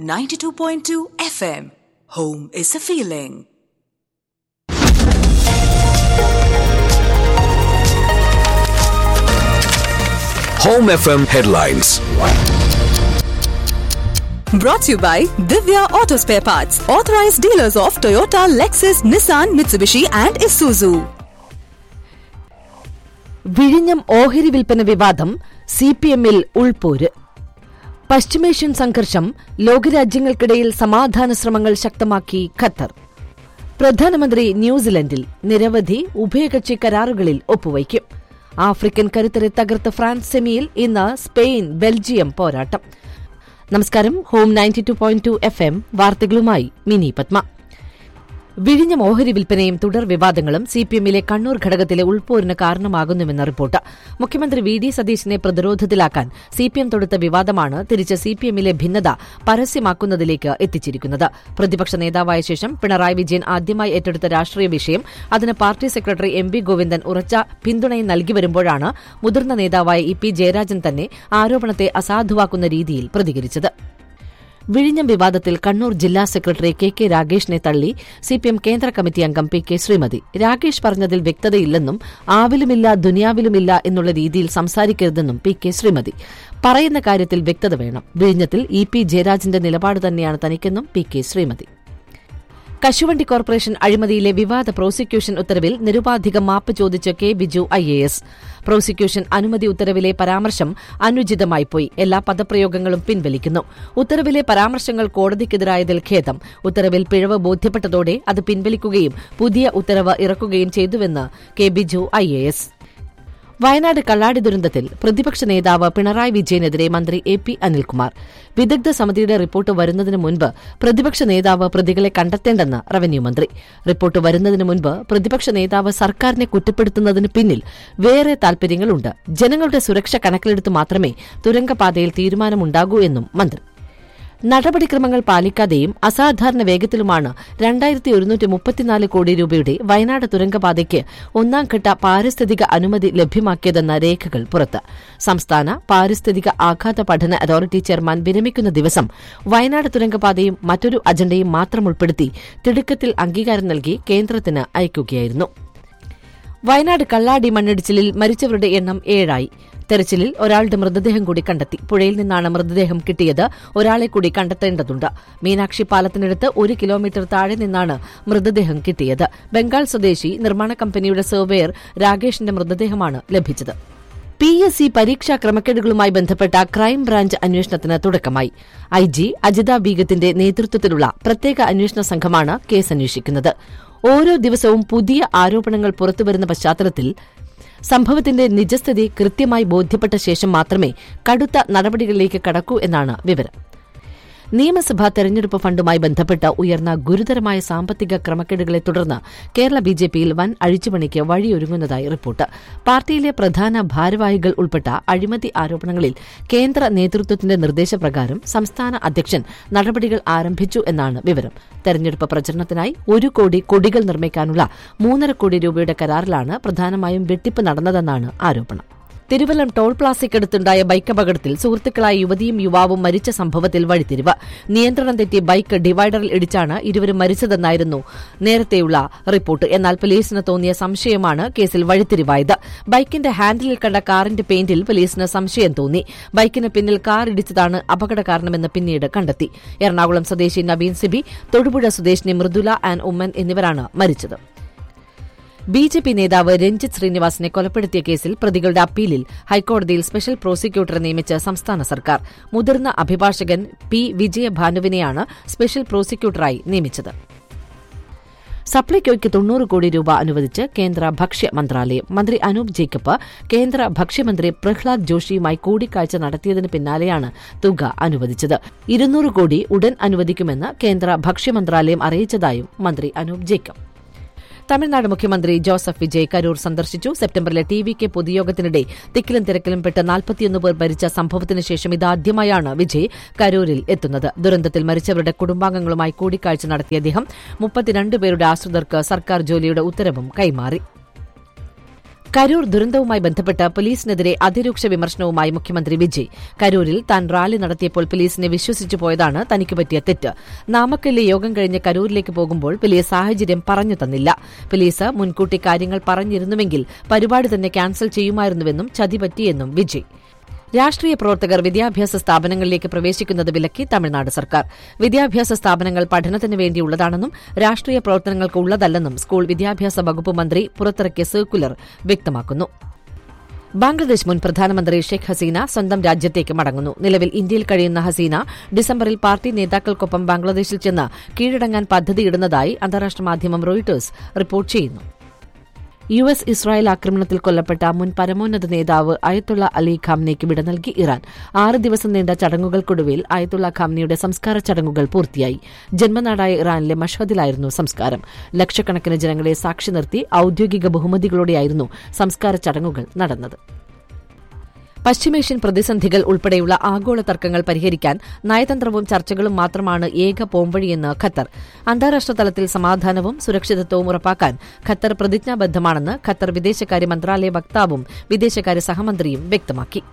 92.2 FM. Home is a feeling. Home FM headlines. Brought to you by Divya Auto Spare Parts, authorized dealers of Toyota, Lexus, Nissan, Mitsubishi, and Isuzu. വിഴിഞ്ഞം ഓഹരി വിൽപ്പന വിവാദം C P എമ്മിൽ ഉൾപോര് പശ്ചിമേഷ്യൻ സംഘർഷം ലോകരാജ്യങ്ങൾക്കിടയിൽ സമാധാന ശ്രമങ്ങൾ ശക്തമാക്കി ഖത്തർ പ്രധാനമന്ത്രി ന്യൂസിലൻഡിൽ നിരവധി ഉഭയകക്ഷി കരാറുകളിൽ ഒപ്പുവയ്ക്കും ആഫ്രിക്കൻ കരുത്തരെ തകർത്ത ഫ്രാൻസ് സെമിയിൽ ഇന്ന് സ്പെയിൻ ബെൽജിയം പോരാട്ടം നമസ്കാരം home ninety two point two F M വാർത്തകളുമായി മിനി പത്മ വിഴിഞ്ഞം ഓഹരി വിൽപ്പനയും തുടർ വിവാദങ്ങളും സിപിഎമ്മിലെ കണ്ണൂർ ഘടകത്തിലെ ഉൾപോരിന് കാരണമാകുന്നുവെന്ന റിപ്പോർട്ട് മുഖ്യമന്ത്രി വി ഡി സതീശിനെ പ്രതിരോധത്തിലാക്കാൻ സിപിഎം തൊടുത്ത വിവാദമാണ് തിരിച്ച് സിപിഎമ്മിലെ ഭിന്നത പരസ്യമാക്കുന്നതിലേക്ക് എത്തിച്ചിരിക്കുന്നത് പ്രതിപക്ഷ നേതാവായ ശേഷം പിണറായി വിജയൻ ആദ്യമായി ഏറ്റെടുത്ത രാഷ്ട്രീയ വിഷയം അതിന് party secretary M V Govindan ഉറച്ച പിന്തുണയും നൽകി വരുമ്പോഴാണ് മുതിർന്ന നേതാവായ ഇ പി ജയരാജൻ തന്നെ ആരോപണത്തെ അസാധുവാക്കുന്ന രീതിയിൽ പ്രതികരിച്ചത് വിഴിഞ്ഞം വിവാദത്തിൽ കണ്ണൂർ ജില്ലാ സെക്രട്ടറി കെ കെ രാഗേഷിനെ തള്ളി സിപിഎം കേന്ദ്ര കമ്മിറ്റി അംഗം പി കെ ശ്രീമതി രാഗേഷ് പറഞ്ഞതിൽ വ്യക്തതയില്ലെന്നും ആവിലുമില്ല ദുനിയാവിലുമില്ല എന്നുള്ള രീതിയിൽ സംസാരിക്കരുതെന്നും പി കെ ശ്രീമതി പറയുന്ന കാര്യത്തിൽ വ്യക്തത വേണം വിഴിഞ്ഞത്തിൽ ഇ പി ജയരാജന്റെ നിലപാട് തന്നെയാണ് തനിക്കെന്നും പി കെ ശ്രീമതി കശുവണ്ടി കോർപ്പറേഷൻ അഴിമതിയിലെ വിവാദ പ്രോസിക്യൂഷൻ ഉത്തരവിൽ നിരുപാധികം മാപ്പ് ചോദിച്ച് K Biju I A S prosecution അനുമതി ഉത്തരവിലെ പരാമർശം അനുചിതമായി പോയി എല്ലാ പദപ്രയോഗങ്ങളും പിൻവലിക്കുന്നു ഉത്തരവിലെ പരാമർശങ്ങൾ കോടതിക്കെതിരായതിൽ ഖേദം ഉത്തരവിൽ പിഴവ് ബോധ്യപ്പെട്ടതോടെ അത് പിൻവലിക്കുകയും പുതിയ ഉത്തരവ് ഇറക്കുകയും ചെയ്തുവെന്ന് K Biju I A S Wayanad Kalladi ദുരന്തത്തിൽ പ്രതിപക്ഷ നേതാവ് പിണറായി വിജയനെതിരെ മന്ത്രി എ പി അനിൽകുമാർ വിദഗ്ധ സമിതിയുടെ റിപ്പോർട്ട് വരുന്നതിന് മുൻപ് പ്രതിപക്ഷ നേതാവ് പ്രതികളെ കണ്ടെത്തേണ്ടെന്ന് റവന്യൂ മന്ത്രി റിപ്പോർട്ട് വരുന്നതിന് മുൻപ് പ്രതിപക്ഷ നേതാവ് സർക്കാരിനെ കുറ്റപ്പെടുത്തുന്നതിന് പിന്നിൽ വേറെ താൽപര്യങ്ങളുണ്ട് ജനങ്ങളുടെ സുരക്ഷ കണക്കിലെടുത്ത് മാത്രമേ തുരങ്കപാതയിൽ തീരുമാനമുണ്ടാകൂ എന്നും മന്ത്രി നടപടിക്രമങ്ങൾ പാലിക്കാതെയും അസാധാരണ വേഗത്തിലുമാണ് രണ്ടായിരത്തി ഒരുന്നൂറ്റി മുപ്പത്തിനാല് കോടി രൂപയുടെ വയനാട് തുരങ്കപാതയ്ക്ക് ഒന്നാംഘട്ട പാരിസ്ഥിതിക അനുമതി ലഭ്യമാക്കിയതെന്ന രേഖകൾ പുറത്ത് സംസ്ഥാന പാരിസ്ഥിതിക ആഘാത പഠന അതോറിറ്റി ചെയർമാൻ വിരമിക്കുന്ന ദിവസം വയനാട് തുരങ്കപാതയും മറ്റൊരു അജണ്ടയും മാത്രം ഉൾപ്പെടുത്തി തിടുക്കത്തിൽ അംഗീകാരം നൽകി കേന്ദ്രത്തിന് അയക്കുകയായിരുന്നു വയനാട് കള്ളാടി മണ്ണിടിച്ചിലിൽ മരിച്ചവരുടെ എണ്ണം ഏഴായി തെരച്ചിലിൽ ഒരാളുടെ മൃതദേഹം കൂടി കണ്ടെത്തി പുഴയിൽ നിന്നാണ് മൃതദേഹം കിട്ടിയത് ഒരാളെ കൂടി കണ്ടെത്തേണ്ടതുണ്ട് മീനാക്ഷി പാലത്തിനടുത്ത് ഒരു കിലോമീറ്റർ താഴെ നിന്നാണ് മൃതദേഹം കിട്ടിയത് ബംഗാൾ സ്വദേശി നിർമ്മാണ കമ്പനിയുടെ സർവേയർ രാകേഷിന്റെ മൃതദേഹമാണ് ലഭിച്ചത് പി എസ് സി പരീക്ഷാ ക്രമക്കേടുകളുമായി ബന്ധപ്പെട്ട ക്രൈംബ്രാഞ്ച് അന്വേഷണത്തിന് തുടക്കമായി ഐ ജി അജിത ബീഗത്തിന്റെ നേതൃത്വത്തിലുള്ള പ്രത്യേക അന്വേഷണ സംഘമാണ് കേസ് അന്വേഷിക്കുന്നത് ഓരോ ദിവസവും പുതിയ ആരോപണങ്ങൾ പുറത്തുവരുന്ന പശ്ചാത്തലത്തിൽ സംഭവത്തിന്റെ നിജസ്ഥിതി കൃത്യമായി ബോധ്യപ്പെട്ട ശേഷം മാത്രമേ കടുത്ത നടപടികളിലേക്ക് കടക്കൂ എന്നാണ് വിവരം നിയമസഭാ തെരഞ്ഞെടുപ്പ് ഫണ്ടുമായി ബന്ധപ്പെട്ട് ഉയർന്ന ഗുരുതരമായ സാമ്പത്തിക ക്രമക്കേടുകളെ തുടർന്ന് കേരള ബിജെപിയിൽ വൻ അഴിച്ചുപണിക്ക് വഴിയൊരുങ്ങുന്നതായി റിപ്പോർട്ട് പാർട്ടിയിലെ പ്രധാന ഭാരവാഹികൾ ഉൾപ്പെട്ട അഴിമതി ആരോപണങ്ങളിൽ കേന്ദ്ര നേതൃത്വത്തിന്റെ നിർദ്ദേശപ്രകാരം സംസ്ഥാന അധ്യക്ഷൻ നടപടികൾ ആരംഭിച്ചു എന്നാണ് വിവരം തെരഞ്ഞെടുപ്പ് പ്രചരണത്തിനായി ഒരു കോടി കൊടികൾ നിർമ്മിക്കാനുള്ള മൂന്നര കോടി രൂപയുടെ കരാറിലാണ് പ്രധാനമായും വെട്ടിപ്പ് നടന്നതെന്നാണ് ആരോപണം തിരുവല്ലം ടോൾ പ്ലാസയ്ക്കടുത്തുണ്ടായ ബൈക്ക് അപകടത്തിൽ സുഹൃത്തുക്കളായ യുവതിയും യുവാവും മരിച്ച സംഭവത്തിൽ വഴിത്തിരിവ് നിയന്ത്രണം തെറ്റി ബൈക്ക് ഡിവൈഡറിൽ ഇടിച്ചാണ് ഇരുവരും മരിച്ചതെന്നായിരുന്നു നേരത്തെയുള്ള റിപ്പോർട്ട് എന്നാൽ പോലീസിന് തോന്നിയ സംശയമാണ് കേസിൽ വഴിത്തിരിവായത് ബൈക്കിന്റെ ഹാൻഡിലിൽ കണ്ട കാറിന്റെ പെയിന്റിൽ പോലീസിന് സംശയം തോന്നി ബൈക്കിന് പിന്നിൽ കാർ ഇടിച്ചതാണ് അപകട കാരണമെന്ന് പിന്നീട് കണ്ടെത്തി എറണാകുളം സ്വദേശി നവീൻ സിബി തൊടുപുഴ സ്വദേശിനി മൃദുല ആൻഡ് ഉമ്മൻ എന്നിവരാണ് മരിച്ചത് ബി ജെ പി നേതാവ് രഞ്ജിത്ത് ശ്രീനിവാസിനെ കൊലപ്പെടുത്തിയ കേസിൽ പ്രതികളുടെ അപ്പീലിൽ ഹൈക്കോടതിയിൽ സ്പെഷ്യൽ പ്രോസിക്യൂട്ടറെ നിയമിച്ച് സംസ്ഥാന സർക്കാർ മുതിർന്ന അഭിഭാഷകൻ പി വിജയഭാനുവിനെയാണ് സ്പെഷ്യൽ പ്രോസിക്യൂട്ടറായി നിയമിച്ചത് സപ്ലൈകോയ്ക്ക് തൊണ്ണൂറ് കോടി രൂപ അനുവദിച്ച് കേന്ദ്ര ഭക്ഷ്യ മന്ത്രാലയം മന്ത്രി അനൂപ് ജേക്കബ് കേന്ദ്ര ഭക്ഷ്യമന്ത്രി പ്രഹ്ലാദ് ജോഷിയുമായി കൂടിക്കാഴ്ച നടത്തിയതിന് പിന്നാലെയാണ് തുക അനുവദിച്ചത് ഇരുന്നൂറ് കോടി ഉടൻ അനുവദിക്കുമെന്ന് കേന്ദ്ര ഭക്ഷ്യ മന്ത്രാലയം അറിയിച്ചതായും മന്ത്രി അനൂപ് ജേക്കബ് തമിഴ്നാട് മുഖ്യമന്ത്രി ജോസഫ് വിജയ് കരൂർ സന്ദർശിച്ചു സെപ്റ്റംബറിലെ ടി വി കെ പൊതുയോഗത്തിനിടെ തിക്കിലും തിരക്കിലും പെട്ട് നാൽപ്പത്തിയൊന്ന് പേർ മരിച്ച സംഭവത്തിന് ശേഷം ഇതാദ്യമായാണ് വിജയ് കരൂരിൽ എത്തുന്നത് ദുരന്തത്തിൽ മരിച്ചവരുടെ കുടുംബാംഗങ്ങളുമായി കൂടിക്കാഴ്ച നടത്തിയ അദ്ദേഹം മുപ്പത്തിരണ്ട് പേരുടെ ആശ്രിതർക്ക് സർക്കാർ ജോലിയുടെ ഉത്തരവും കൈമാറി കരൂർ ദുരന്തവുമായി ബന്ധപ്പെട്ട് പോലീസിനെതിരെ അതിരൂക്ഷ വിമർശനവുമായി മുഖ്യമന്ത്രി വിജയ് കരൂരിൽ താൻ റാലി നടത്തിയപ്പോൾ പോലീസിനെ വിശ്വസിച്ചു പോയതാണ് തനിക്ക് പറ്റിയ തെറ്റ് നാമക്കല്ലിലെ യോഗം കഴിഞ്ഞ് കരൂരിലേക്ക് പോകുമ്പോൾ വലിയ സാഹചര്യം പറഞ്ഞു തന്നില്ല പോലീസ് മുൻകൂട്ടി കാര്യങ്ങൾ പറഞ്ഞിരുന്നുവെങ്കിൽ പരിപാടി തന്നെ ക്യാൻസൽ ചെയ്യുമായിരുന്നുവെന്നും ചതി പറ്റിയെന്നും വിജയ് രാഷ്ട്രീയ പ്രവർത്തകർ വിദ്യാഭ്യാസ സ്ഥാപനങ്ങളിലേക്ക് പ്രവേശിക്കുന്നത് വിലക്കി തമിഴ്നാട് സർക്കാർ വിദ്യാഭ്യാസ സ്ഥാപനങ്ങൾ പഠനത്തിന് വേണ്ടിയുള്ളതാണെന്നും രാഷ്ട്രീയ പ്രവർത്തനങ്ങൾക്ക് ഉള്ളതല്ലെന്നും സ്കൂൾ വിദ്യാഭ്യാസ വകുപ്പ് മന്ത്രി പുറത്തിറക്കിയ സർക്കുലർ വ്യക്തമാക്കുന്നു ബംഗ്ലാദേശ് മുൻ പ്രധാനമന്ത്രി ഷെയ്ഖ് ഹസീന സ്വന്തം രാജ്യത്തേക്ക് മടങ്ങുന്നു നിലവിൽ ഇന്ത്യയിൽ കഴിയുന്ന ഹസീന ഡിസംബറിൽ പാർട്ടി നേതാക്കൾക്കൊപ്പം ബംഗ്ലാദേശിൽ ചെന്ന് കീഴടങ്ങാൻ പദ്ധതിയിടുന്നതായി അന്താരാഷ്ട്ര മാധ്യമം റോയിട്ടേഴ്സ് റിപ്പോർട്ട് ചെയ്യുന്നു യു എസ് ഇസ്രായേൽ ആക്രമണത്തിൽ കൊല്ലപ്പെട്ട മുൻ പരമോന്നത നേതാവ് അയത്തുള്ള അലി ഖാംനയ്ക്ക് വിട നൽകി ഇറാൻ ആറ് ദിവസം നീണ്ട ചടങ്ങുകൾക്കൊടുവിൽ അയത്തുള്ള ഖാംനയുടെ സംസ്കാര ചടങ്ങുകൾ പൂർത്തിയായി ജന്മനാടായ ഇറാനിലെ മഷഹദിലായിരുന്നു സംസ്കാരം ലക്ഷക്കണക്കിന് ജനങ്ങളെ സാക്ഷി നിർത്തി ഔദ്യോഗിക ബഹുമതികളോടെയായിരുന്നു സംസ്കാര ചടങ്ങുകൾ നടന്നത് പശ്ചിമേഷ്യൻ പ്രതിസന്ധികൾ ഉൾപ്പെടെയുള്ള ആഗോള തർക്കങ്ങൾ പരിഹരിക്കാൻ നയതന്ത്രവും ചർച്ചകളും മാത്രമാണ് ഏക പോംവഴിയെന്ന് ഖത്തർ അന്താരാഷ്ട്ര തലത്തിൽ സമാധാനവും സുരക്ഷിതത്വവും ഉറപ്പാക്കാൻ ഖത്തർ പ്രതിജ്ഞാബദ്ധമാണെന്ന് ഖത്തർ വിദേശകാര്യ മന്ത്രാലയ വക്താവും വിദേശകാര്യ സഹമന്ത്രിയും വ്യക്തമാക്കി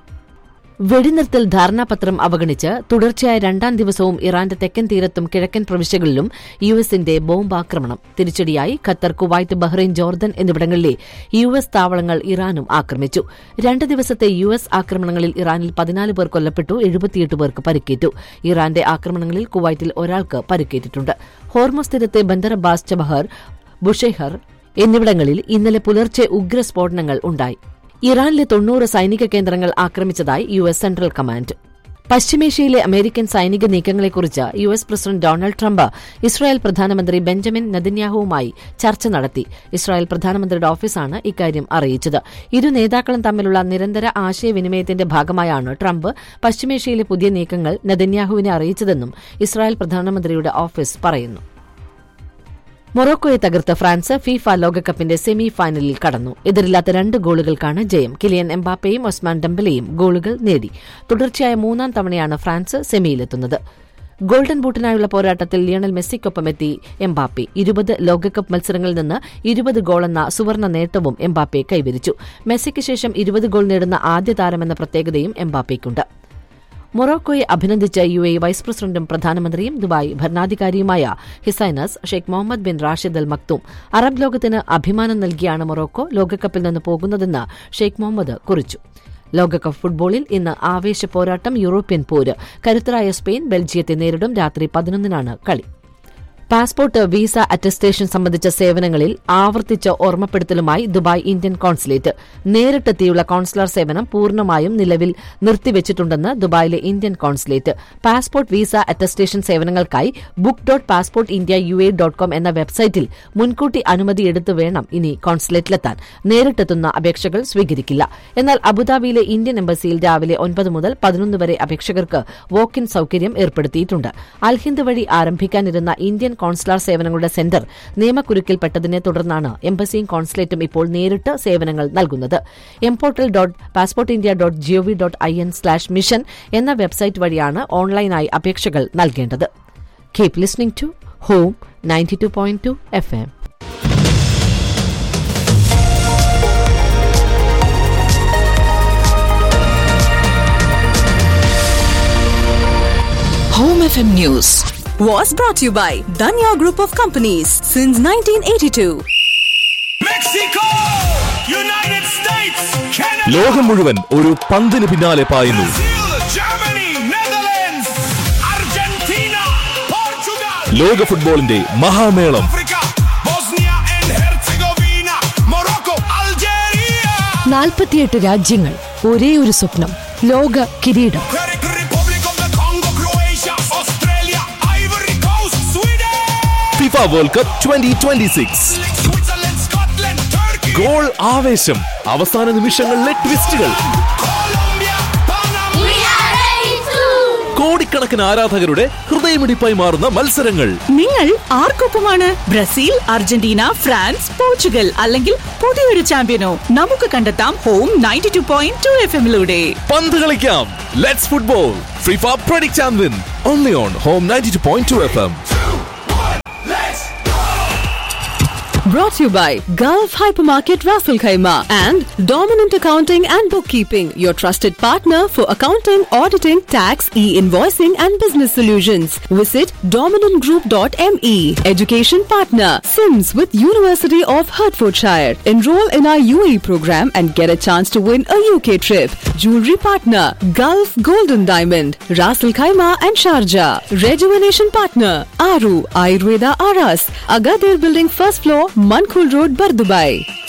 വെടിനിർത്തൽ ധാരണാപത്രം അവഗണിച്ച് തുടർച്ചയായ രണ്ടാം ദിവസവും ഇറാന്റെ തെക്കൻ തീരത്തും കിഴക്കൻ പ്രവിശ്യകളിലും യു എസിന്റെ ബോംബാക്രമണം തിരിച്ചടിയായി ഖത്തർ കുവൈറ്റ് ബഹ്റൈൻ ജോർദൻ എന്നിവിടങ്ങളിലെ യു എസ് താവളങ്ങൾ ഇറാനും ആക്രമിച്ചു രണ്ട് ദിവസത്തെ യു എസ് ആക്രമണങ്ങളിൽ ഇറാനിൽ പതിനാല് പേർ കൊല്ലപ്പെട്ടു എഴുപത്തിയെട്ട് പേർക്ക് പരിക്കേറ്റു ഇറാന്റെ ആക്രമണങ്ങളിൽ കുവൈറ്റിൽ ഒരാൾക്ക് പരിക്കേറ്റിട്ടുണ്ട് ഹോർമോസ് തീരത്തെ ബന്ദർ അബ്ബാസ് ചബഹർ ബുഷെഹർ എന്നിവിടങ്ങളിൽ ഇന്നലെ പുലർച്ചെ ഉഗ്രസ്ഫോടനങ്ങൾ ഉണ്ടായി ഇറാനിലെ തൊണ്ണൂറ് സൈനിക കേന്ദ്രങ്ങൾ ആക്രമിച്ചതായി യു എസ് സെൻട്രൽ കമാൻഡ് പശ്ചിമേഷ്യയിലെ അമേരിക്കൻ സൈനിക നീക്കങ്ങളെക്കുറിച്ച് U S president Donald Trump Israel പ്രധാനമന്ത്രി ബെഞ്ചമിൻ നെതന്യാഹുവുമായി ചർച്ച നടത്തി ഇസ്രായേൽ പ്രധാനമന്ത്രിയുടെ ഓഫീസാണ് ഇക്കാര്യം അറിയിച്ചത് ഇരു നേതാക്കളും തമ്മിലുള്ള നിരന്തര ആശയവിനിമയത്തിന്റെ ഭാഗമായാണ് ട്രംപ് പശ്ചിമേഷ്യയിലെ പുതിയ നീക്കങ്ങൾ നെതന്യാഹുവിനെ അറിയിച്ചതെന്നും ഇസ്രായേൽ പ്രധാനമന്ത്രിയുടെ ഓഫീസ് പറയുന്നു മൊറോക്കോയെ തകർത്ത് ഫ്രാൻസ് ഫിഫ ലോകകപ്പിന്റെ സെമി ഫൈനലിൽ കടന്നു എതിരില്ലാത്ത രണ്ട് ഗോളുകൾക്കാണ് ജയം കിലിയൻ എംബാപ്പയും ഒസ്മാൻ ഡംബലയും ഗോളുകൾ നേടി തുടർച്ചയായ മൂന്നാം തവണയാണ് ഫ്രാൻസ് സെമിയിലെത്തുന്നത് ഗോൾഡൻ ബൂട്ടിനായുള്ള പോരാട്ടത്തിൽ ലിയണൽ മെസ്സിക്കൊപ്പമെത്തി എംബാപ്പെ ഇരുപത് ലോകകപ്പ് മത്സരങ്ങളിൽ നിന്ന് ഇരുപത് ഗോളെന്ന സുവർണ നേട്ടവും എംബാപ്പെ കൈവരിച്ചു മെസ്സിക്ക് ശേഷം ഇരുപത് ഗോൾ നേടുന്ന ആദ്യ താരമെന്ന പ്രത്യേകതയും എംബാപ്പയ്ക്കുണ്ട് മൊറോക്കോയെ അഭിനന്ദിച്ച യു എ വൈസ് പ്രസിഡന്റും പ്രധാനമന്ത്രിയും ദുബായ് ഭരണാധികാരിയുമായ His Highness Sheikh Mohammed bin Rashid Al Maktoum Arab ലോകത്തിന് അഭിമാനം നൽകിയാണ് മൊറോക്കോ ലോകകപ്പിൽ നിന്ന് പോകുന്നതെന്ന് ഷെയ്ഖ് മുഹമ്മദ് കുറിച്ചു ലോകകപ്പ് ഫുട്ബോളിൽ ഇന്ന് ആവേശ പോരാട്ടം യൂറോപ്യൻ പോര് കരുത്തരായ സ്പെയിൻ ബെൽജിയത്തെ നേരിടും രാത്രി പതിനൊന്നിനാണ് കളി പാസ്പോർട്ട് വിസ അറ്റസ്റ്റേഷൻ സംബന്ധിച്ച സേവനങ്ങളിൽ ആവർത്തിച്ച ഓർമ്മപ്പെടുത്തലുമായി ദുബായ് ഇന്ത്യൻ കോൺസുലേറ്റ് നേരിട്ടെത്തിയുള്ള കോൺസുലർ സേവനം പൂർണ്ണമായും നിലവിൽ നിർത്തിവച്ചിട്ടുണ്ടെന്ന് ദുബായിലെ Indian consulate passport visa attestation സേവനങ്ങൾക്കായി book dot passport India U A dot com എന്ന വെബ്സൈറ്റിൽ മുൻകൂട്ടി അനുമതി എടുത്തു വേണം ഇനി കോൺസുലേറ്റിലെത്താൻ നേരിട്ടെത്തുന്ന അപേക്ഷകൾ സ്വീകരിക്കില്ല എന്നാൽ അബുദാബിയിലെ ഇന്ത്യൻ എംബസിയിൽ രാവിലെ ഒൻപത് മുതൽ പതിനൊന്ന് വരെ അപേക്ഷകർക്ക് വോക്ക് ഇൻ സൌകര്യം ഏർപ്പെടുത്തിയിട്ടുണ്ട് അൽഹിന്ദ് വഴി ആരംഭിക്കാനിരുന്ന ഇന്ത്യൻ കോൺസുലാർ സേവനങ്ങളുടെ സെന്റർ നിയമക്കുരുക്കിൽപ്പെട്ടതിനെ തുടർന്നാണ് എംബസിയും കോൺസുലേറ്റും ഇപ്പോൾ നേരിട്ട് സേവനങ്ങൾ നൽകുന്നത് എംപോർട്ടൽ dot passport India dot gov dot I N slash mission എന്ന വെബ്സൈറ്റ് വഴിയാണ് ഓൺലൈനായി അപേക്ഷകൾ നൽകേണ്ടത് keep listening to home ninety two point two F M Home FM News was brought to you by Danya Group of Companies since 1982. Mexico! United States! Canada! ലോകം മുഴുവൻ ഒരു പന്തിന് പിന്നാലെ പായുന്നു Brazil! Germany! Netherlands! Argentina! Portugal! ലോക ഫുട്ബോളിന്റെ മഹാമേളം Africa! Bosnia and Herzegovina! Morocco! Algeria! നാൽപ്പത്തിയെട്ട് രാജ്യങ്ങൾ ഒരേ ഒരു സ്വപ്നം ലോക കിരീടം Czech Republic of the Congo! Croatia! Australia! Ivory Coast! Sweden! FIFA world cup twenty twenty six Switzerland! Scotland! Turkey! Goal ആവേശം അവസാന നിമിഷങ്ങളിലെ ട്വിസ്റ്റുകൾ Colombia! Panama! We are ready to. കോടിക്കണക്കിന് ആരാധകരുടെ ഹൃദയമിടിപ്പായി മാറുന്ന മത്സരങ്ങൾ നിങ്ങൾ ആർക്കൊപ്പമാണ് ബ്രസീൽ അർജന്റീന ഫ്രാൻസ് പോർച്ചുഗൽ അല്ലെങ്കിൽ പുതിയൊരു ചാമ്പ്യനോ നമുക്ക് കണ്ടെത്താം home ninety two point two F എമ്മിലൂടെ പന്ത് കളിക്കാം let's football FIFA predict and win only on home ninety two point two F M Brought to you by Gulf Hypermarket Raffle Khaima and Dominant Accounting and Bookkeeping, your trusted partner for accounting, auditing, tax, e-invoicing and business solutions. Visit dominantgroup.me. Education partner, Sims with University of Hertfordshire. Enroll in our UAE program and get a chance to win a UK trip. Jewelry partner, Gulf Golden Diamond, Raffle Khaima and Sharjah. Rejuvenation partner, Aru Ayurveda Aras, Agadir Building first floor, Mankul Road, Bardubai.